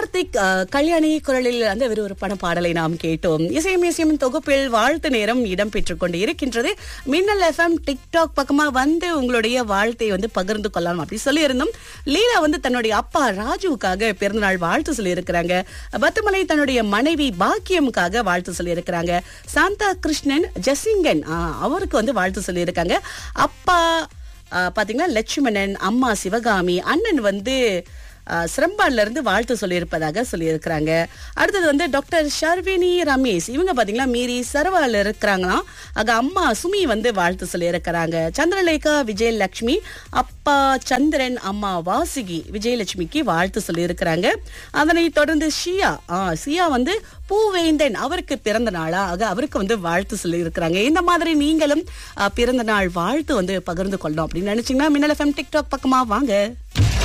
கார்த்திக் அஹ், கல்யாணி குரலில் அந்த ஒரு ஒரு பட பாடலை நாம் கேட்டோம் இசையும் இசையும் தொகுப்பில் வாழ்த்து நேரம் இடம்பெற்றுக் கொண்டு இருக்கின்றது மின்னல் எஃப்எம் டிக்டாக் பக்கமா வந்து உங்களுடைய வாழ்த்தை வந்து பகிர்ந்து கொள்ளலாம் அப்படி சொல்லியிருந்தோம் லீலா வந்து தன்னுடைய அப்பா ராஜுவுக்காக பிறந்தநாள் வாழ்த்து சொல்லியிருக்கிறாங்க பத்துமலை தன்னுடைய மனைவி பாக்கியமுக்காக வாழ்த்து சொல்லியிருக்கிறாங்க சாந்தா கிருஷ்ணன் ஜசிங்கன் ஆ, அவருக்கு வந்து வாழ்த்து சொல்லியிருக்காங்க அப்பா ஆ, பாத்தீங்கன்னா லட்சுமணன் அம்மா சிவகாமி அண்ணன் வந்து ஆ, சிரம்பான்ல இருந்து வாழ்த்து சொல்லியிருப்பதாக சொல்லியிருக்கிறாங்க அடுத்தது வந்து டாக்டர் ஷர்வினி ரமேஷ் இவங்க பாத்தீங்கன்னா மீறி சரவால இருக்கிறாங்களாம் ஆக அம்மா சுமி வந்து வாழ்த்து சொல்லியிருக்கிறாங்க சந்திரலேகா விஜயலட்சுமி அப்பா சந்திரன் அம்மா வாசுகி விஜயலட்சுமிக்கு வாழ்த்து சொல்லியிருக்கிறாங்க அதனை தொடர்ந்து ஷியா ஆ, ஷியா வந்து பூவேந்தன் அவருக்கு பிறந்த நாளா ஆக அவருக்கு வந்து வாழ்த்து சொல்லி இருக்கிறாங்க இந்த மாதிரி நீங்களும் ஆ, பிறந்த நாள் வாழ்த்து வந்து பகிர்ந்து கொள்ளணும் அப்படின்னு நினைச்சீங்கன்னா மின்னல் எஃப்எம் டிக்டாக் பக்கமா வாங்க